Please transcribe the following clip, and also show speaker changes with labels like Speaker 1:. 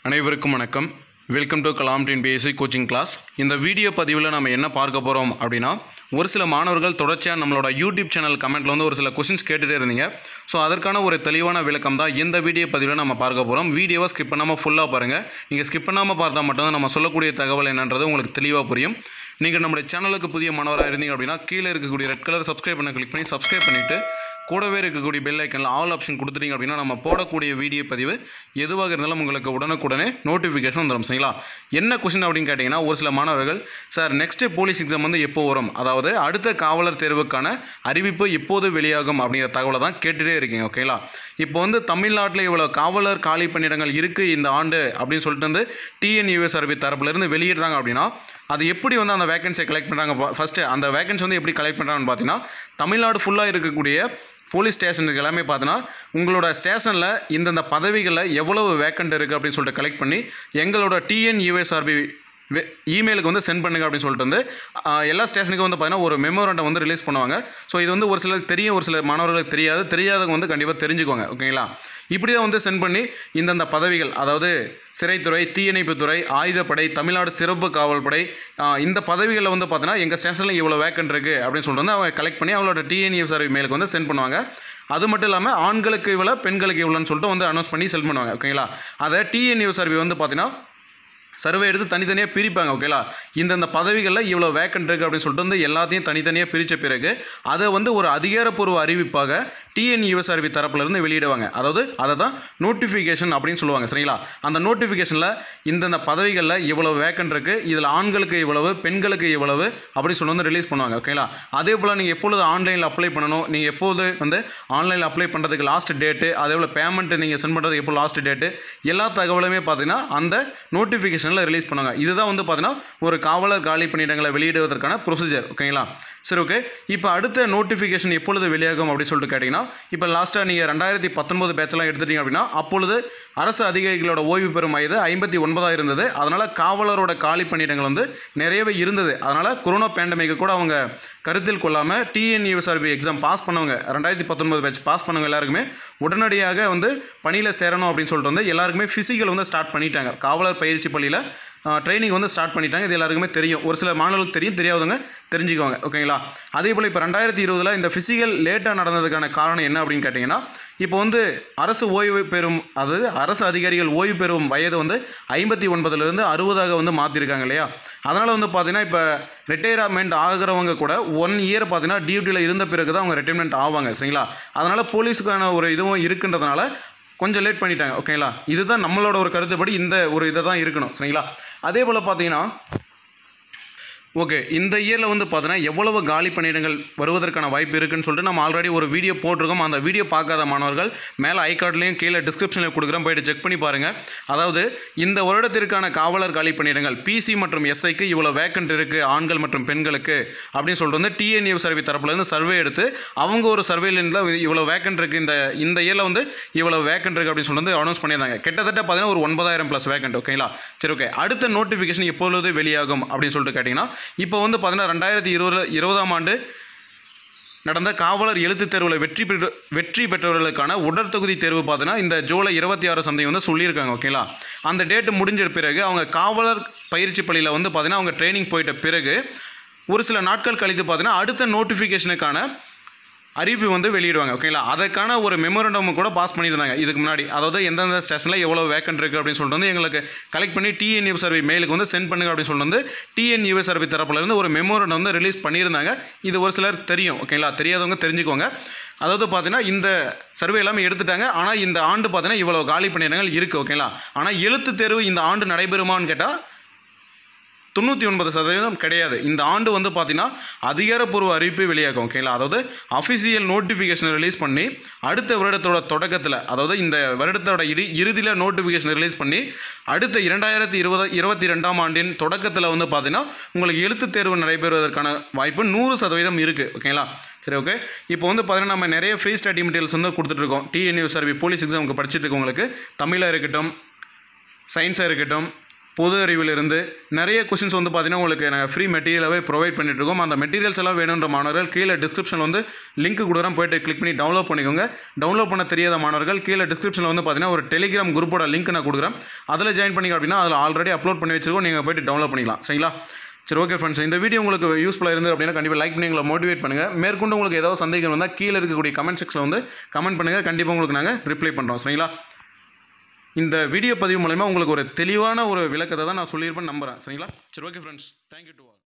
Speaker 1: அனைவருக்கும் வணக்கம் welcome to Kalam teen basic coaching class இந்த வீடியோ பதிவில் நம்ம என்ன பார்க்க போகிறோம் அப்படின்னா ஒரு சில மாணவர்கள் தொடர்ச்சியாக நம்மளோட யூடியூப் சேனல் கமெண்ட்டில் வந்து ஒரு சில கொஷின்ஸ் கேட்டுகிட்டே இருந்தீங்க ஸோ அதற்கான ஒரு தெளிவான விளக்கம் தான் இந்த வீடியோ பதிவில் நம்ம பார்க்க போகிறோம் வீடியோவை ஸ்கிப் பண்ணாமல் ஃபுல்லாக பாருங்கள் நீங்கள் ஸ்கிப் பண்ணாமல் பார்த்தா மட்டும்தான் நம்ம சொல்லக்கூடிய தகவல் என்னன்றது உங்களுக்கு தெளிவாக புரியும் நீங்கள் நம்முடைய சேனலுக்கு புதிய மாணவராக இருந்தீங்க அப்படின்னா கீழே இருக்கக்கூடிய ரெட் கலர் சப்ஸ்கிரைப் பண்ண கிளிக் பண்ணி சப்ஸ்கிரைப் பண்ணிவிட்டு கூடவே இருக்கக்கூடிய பெல் ஐக்கனில் ஆல் ஆப்ஷன் கொடுத்துட்டீங்க அப்படின்னா நம்ம போடக்கூடிய வீடியோ பதிவு எதுவாக இருந்தாலும் உங்களுக்கு உடனுக்குடனே நோட்டிஃபிகேஷன் வந்துடும் சரிங்களா என்ன கொஷின் அப்படின்னு கேட்டிங்கன்னா ஒரு சில மாணவர்கள் சார் நெக்ஸ்ட் போலீஸ் எக்ஸாம் வந்து எப்போ வரும் அதாவது அடுத்த காவலர் தேர்வுக்கான அறிவிப்பு எப்போது வெளியாகும் அப்படிங்கிற தகவலை தான் கேட்டுகிட்டே இருக்கீங்க ஓகேங்களா இப்போ வந்து தமிழ்நாட்டில் இவ்வளோ காவலர் காலி பணியிடங்கள் இருக்குது இந்த ஆண்டு அப்படின்னு சொல்லிட்டு வந்து டிஎன்யூஎஸ்ஆர்பி தரப்புலேருந்து வெளியிடுறாங்க அப்படின்னா அது எப்படி வந்து அந்த வேகன்சியை கலெக்ட் பண்ணுறாங்க ஃபஸ்ட்டு அந்த வேகன்சி வந்து எப்படி கலெக்ட் பண்ணுறாங்கன்னு பார்த்தீங்கன்னா தமிழ்நாடு ஃபுல்லாக இருக்கக்கூடிய போலீஸ் ஸ்டேஷனுக்கு எல்லாமே பார்த்தீங்கன்னா உங்களோட ஸ்டேஷனில் இந்தந்த பதவிகளில் எவ்வளவு வேக்கண்ட் இருக்குது அப்படின்னு சொல்லிட்டு கலெக்ட் பண்ணி எங்களோட டிஎன்யூஎஸ்ஆர்பி வே இமெயிலுக்கு வந்து சென்ட் பண்ணுங்க அப்படின்னு சொல்லிட்டு வந்து ஆ, எல்லா ஸ்டேஷனுக்கும் வந்து பார்த்தீங்கன்னா ஒரு மெமோரண்டம் வந்து ரிலீஸ் பண்ணுவாங்க ஸோ இது வந்து ஒரு சிலருக்கு தெரியும் ஒரு சில மாணவர்களுக்கு தெரியாது தெரியாதவங்க வந்து கண்டிப்பாக தெரிஞ்சுக்கோங்க ஓகேங்களா இப்படி தான் வந்து சென்ட் பண்ணி இந்தந்த பதவிகள் அதாவது சிறைத்துறை தீயணைப்புத்துறை ஆயுதப்படை தமிழ்நாடு சிறப்பு காவல் படை ஆ, இந்த பதவிகளில் வந்து பார்த்தீங்கன்னா எங்கள் ஸ்டேஷனில் இவ்வளோ வேக்கண்ட் இருக்குது அப்படின்னு சொல்லிட்டு வந்து அவங்க கலெக்ட் பண்ணி அவங்களோட டிஎன்யூஎஸ்ஆர் மெயிலுக்கு வந்து சென்ட் பண்ணுவாங்க அது மட்டும் இல்லாமல் ஆண்களுக்கு இவ்வளோ பெண்களுக்கு இவ்வளோன்னு சொல்லிட்டு வந்து அனௌன்ஸ் பண்ணி சென்ட் பண்ணுவாங்க ஓகேங்களா அதை டிஎன்யூஎஸ்ஆர்பி வந்து பார்த்தீங்கன்னா சர்வே எடுத்து தனித்தனியாக பிரிப்பாங்க ஓகேலா இந்தந்த பதவிகளில் இவ்வளோ வேக்கண்ட் இருக்குது அப்படின்னு சொல்லிட்டு வந்து எல்லாத்தையும் தனித்தனியாக பிரித்த பிறகு அதை வந்து ஒரு அதிகாரப்பூர்வ அறிவிப்பாக டிஎன்யூஎஸ்ஆர்பி தரப்புலேருந்து வெளியிடுவாங்க அதாவது அதை தான் நோட்டிஃபிகேஷன் அப்படின்னு சொல்லுவாங்க சரிங்களா அந்த நோட்டிஃபிகேஷனில் இந்தந்த பதவிகளில் இவ்வளோ வேக்கண்ட் இருக்குது இதில் ஆண்களுக்கு இவ்வளவு பெண்களுக்கு இவ்வளவு அப்படின்னு சொல்லி வந்து ரிலீஸ் பண்ணுவாங்க ஓகேங்களா அதே போல் நீங்கள் எப்பொழுது ஆன்லைனில் அப்ளை பண்ணணும் நீங்கள் எப்போது வந்து ஆன்லைனில் அப்ளை பண்ணுறதுக்கு லாஸ்ட் டேட்டு அதே போல் பேமெண்ட்டு நீங்கள் சென்ட் பண்ணுறதுக்கு எப்போ லாஸ்ட் டேட்டு எல்லா தகவலுமே பார்த்தீங்கன்னா அந்த நோட்டிஃபிகேஷனில் ரிலீஸ் பண்ணுவாங்க இதுதான் வந்து பார்த்தீங்கன்னா ஒரு காவலர் காலி பணியிடங்களை வெளியிடுவதற்கான ப்ரொசீஜர் ஓகேங்களா சரி ஓகே இப்போ அடுத்த நோட்டிஃபிகேஷன் எப்பொழுது வெளியாகும் அப்படின்னு சொல்லிட்டு கேட்டிங்கன்னா இப்போ லாஸ்ட்டாக நீங்கள் ரெண்டாயிரத்தி பத்தொன்பது பேட்ச்லாம் எடுத்துட்டீங்க அப்படின்னா அப்பொழுது அரசு அதிகாரிகளோட ஓய்வு பெறும் வயது ஐம்பத்தி ஒன்பதாக இருந்தது அதனால் காவலரோட காலி பணியிடங்கள் வந்து நிறையவே இருந்தது அதனால் கொரோனா பேண்டமிக்கை கூட அவங்க கருத்தில் கொள்ளாமல் டிஎன்யூஎஸ்ஆர்பி எக்ஸாம் பாஸ் பண்ணவங்க ரெண்டாயிரத்தி பத்தொன்பது பேட்ச் பாஸ் பண்ணவங்க எல்லாருக்குமே உடனடியாக வந்து பணியில் சேரணும் அப்படின்னு சொல்லிட்டு வந்து எல்லாருக்குமே ஃபிசிக்கல் வந்து ஸ்டார்ட் பண்ணிட்டாங்க காவலர் பயிற்சி பள்ளியில் ட்ரைனிங் வந்து ஸ்டார்ட் பண்ணிட்டாங்க இது எல்லாருக்குமே தெரியும் ஒரு சில மாணவர்களுக்கு தெரியும் தெரியாதவங்க தெரிஞ்சுக்குவாங்க ஓகேங்களா அதே போல் இப்போ ரெண்டாயிரத்தி இருபதில் இந்த ஃபிசிக்கல் லேட்டாக நடந்ததுக்கான காரணம் என்ன அப்படின்னு கேட்டிங்கன்னா இப்போ வந்து அரசு ஓய்வு பெறும் அதாவது அரசு அதிகாரிகள் ஓய்வு பெறும் வயது வந்து ஐம்பத்தி ஒன்பதுலேருந்து அறுபதாக வந்து மாற்றிருக்காங்க இல்லையா அதனால் வந்து பார்த்தீங்கன்னா இப்போ ரிட்டையர்மெண்ட் ஆகிறவங்க கூட ஒன் இயர் பார்த்தீங்கன்னா டியூட்டியில் இருந்த பிறகு தான் அவங்க ரிட்டைர்மெண்ட் ஆவாங்க சரிங்களா அதனால் போலீஸுக்கான ஒரு இதுவும் இருக்குன்றதுனால கொஞ்சம் லேட் பண்ணிட்டாங்க ஓகேங்களா இதுதான் நம்மளோட ஒரு கருத்துப்படி இந்த ஒரு இதை தான் இருக்கணும் சரிங்களா அதே போல் பார்த்தீங்கன்னா ஓகே இந்த இயரில் வந்து பார்த்தீங்கன்னா எவ்வளவு காலி பணியிடங்கள் வருவதற்கான வாய்ப்பு இருக்குன்னு சொல்லிட்டு நம்ம ஆல்ரெடி ஒரு வீடியோ போட்டிருக்கோம் அந்த வீடியோ பார்க்காத மாணவர்கள் மேலே ஐகார்ட்லேயும் கீழே டிஸ்கிரிப்ஷனில் கொடுக்குறேன் போயிட்டு செக் பண்ணி பாருங்கள் அதாவது இந்த வருடத்திற்கான காவலர் காலி பணியிடங்கள் பிசி மற்றும் எஸ்ஐக்கு இவ்வளோ வேக்கண்ட் இருக்குது ஆண்கள் மற்றும் பெண்களுக்கு அப்படின்னு சொல்லிட்டு வந்து டிஎன்யூ சர்வே தரப்புலேருந்து சர்வே எடுத்து அவங்க ஒரு சர்வேலேருந்து இவ்வளோ வேக்கண்ட் இருக்குது இந்த இந்த இயரில் வந்து இவ்வளோ வேக்கண்ட் இருக்குது அப்படின்னு சொல்லிட்டு வந்து அனௌன்ஸ் பண்ணியிருந்தாங்க கிட்டத்தட்ட பார்த்தீங்கன்னா ஒரு ஒன்பதாயிரம் ப்ளஸ் வேக்கண்ட் ஓகேங்களா சரி ஓகே அடுத்த நோட்டிஃபிகேஷன் எப்பொழுது வெளியாகும் அப்படின்னு சொல்லிட்டு கேட்டிங்கன்னா இப்போ வந்து பார்த்தீங்கன்னா ரெண்டாயிரத்தி இருபது இருபதாம் ஆண்டு நடந்த காவலர் எழுத்துத் தேர்வில் வெற்றி பெற்று வெற்றி பெற்றவர்களுக்கான உடற்தொகுதி தேர்வு பார்த்தீங்கன்னா இந்த ஜூலை இருபத்தி ஆறு சந்தை வந்து சொல்லியிருக்காங்க ஓகேங்களா அந்த டேட்டு முடிஞ்ச பிறகு அவங்க காவலர் பயிற்சி பள்ளியில் வந்து பார்த்தீங்கன்னா அவங்க ட்ரைனிங் போயிட்ட பிறகு ஒரு சில நாட்கள் கழித்து பார்த்தீங்கன்னா அடுத்த நோட்டிஃபிகேஷனுக்கான அறிவிப்பு வந்து வெளியிடுவாங்க ஓகேங்களா அதற்கான ஒரு மெமோரண்டம் கூட பாஸ் பண்ணியிருந்தாங்க இதுக்கு முன்னாடி அதாவது எந்தெந்த ஸ்டேஷனில் எவ்வளோ வேக்கண்ட் இருக்குது அப்படின்னு சொல்லிட்டு வந்து எங்களுக்கு கலெக்ட் பண்ணி டிஎன்யூ சர்வே மெயிலுக்கு வந்து சென்ட் பண்ணுங்க அப்படின்னு சொல்லிட்டு வந்து டிஎன்யூ சர்வே தரப்புலேருந்து ஒரு மெமோரண்டம் வந்து ரிலீஸ் பண்ணியிருந்தாங்க இது ஒரு சிலர் தெரியும் ஓகேங்களா தெரியாதவங்க தெரிஞ்சுக்கோங்க அதாவது பார்த்தீங்கன்னா இந்த சர்வே எல்லாமே எடுத்துட்டாங்க ஆனால் இந்த ஆண்டு பார்த்தீங்கன்னா இவ்வளோ காலி பணியிடங்கள் இருக்குது ஓகேங்களா ஆனால் எழுத்து தேர்வு இந்த ஆண்டு நடைபெறுமான்னு கேட்டால் தொண்ணூற்றி ஒன்பது சதவீதம் கிடையாது இந்த ஆண்டு வந்து பார்த்தீங்கன்னா அதிகாரப்பூர்வ அறிவிப்பு வெளியாகும் ஓகேங்களா அதாவது அஃபிஷியல் நோட்டிஃபிகேஷன் ரிலீஸ் பண்ணி அடுத்த வருடத்தோட தொடக்கத்தில் அதாவது இந்த வருடத்தோட இடி இறுதியில் நோட்டிஃபிகேஷன் ரிலீஸ் பண்ணி அடுத்த இரண்டாயிரத்தி இருபது இருபத்தி ரெண்டாம் ஆண்டின் தொடக்கத்தில் வந்து பார்த்தீங்கன்னா உங்களுக்கு எழுத்துத் தேர்வு நடைபெறுவதற்கான வாய்ப்பு நூறு சதவீதம் இருக்குது ஓகேங்களா சரி ஓகே இப்போ வந்து பார்த்தீங்கன்னா நம்ம நிறைய ஃப்ரீ ஸ்டடி மெட்டீரியல்ஸ் வந்து கொடுத்துட்ருக்கோம் டிஎன்யூ சர்வி போலீஸ் எக்ஸாமுக்கு படிச்சுட்டு இருக்கவங்களுக்கு தமிழாக இருக்கட்டும் சயின்ஸாக இருக்கட்டும் பொது அறிவிலிருந்து நிறைய கொஷின்ஸ் வந்து பார்த்தீங்கன்னா உங்களுக்கு நாங்கள் ஃப்ரீ மெட்டீரியலாகவே ப்ரொவைட் பண்ணிட்டு இருக்கோம் அந்த மெட்டீரியல்ஸ் எல்லாம் வேணுன்ற மாணவர்கள் கீழே டிஸ்கிரிப்ஷனில் வந்து லிங்க் கொடுக்குறோம் போயிட்டு கிளிக் பண்ணி டவுன்லோட் பண்ணிக்கோங்க டவுன்லோட் பண்ண தெரியாத மாணவர்கள் கீழே டிஸ்கிரிப்ஷனில் வந்து பார்த்தீங்கன்னா ஒரு டெலிகிராம் குரூப்போட லிங்க் நான் கொடுக்குறேன் அதில் ஜாயின் பண்ணிங்க அப்படின்னா அதில் ஆல்ரெடி அப்லோட் பண்ணி வச்சிருக்கோம் நீங்கள் போயிட்டு டவுன்லோட் பண்ணிக்கலாம் சரிங்களா சரி ஓகே ஃப்ரெண்ட்ஸ் இந்த வீடியோ உங்களுக்கு யூஸ்ஃபுல்லாக இருந்து அப்படின்னா கண்டிப்பாக லைக் பண்ணி உங்களை மோட்டிவேட் பண்ணுங்கள் மேற்கொண்டு உங்களுக்கு ஏதாவது சந்தேகம் வந்தால் கீழே இருக்கக்கூடிய கமெண்ட் செக்ஷனில் வந்து கமெண்ட் பண்ணுங்கள் கண்டிப்பாக உங்களுக்கு நாங்கள் ரிப்ளை பண்ணுறோம் சரிங்களா இந்த வீடியோ பதிவு மூலயமா உங்களுக்கு ஒரு தெளிவான ஒரு விளக்கத்தை தான் நான் சொல்லியிருப்பேன்னு நம்புகிறேன் சரிங்களா சரி okay friends thank you to all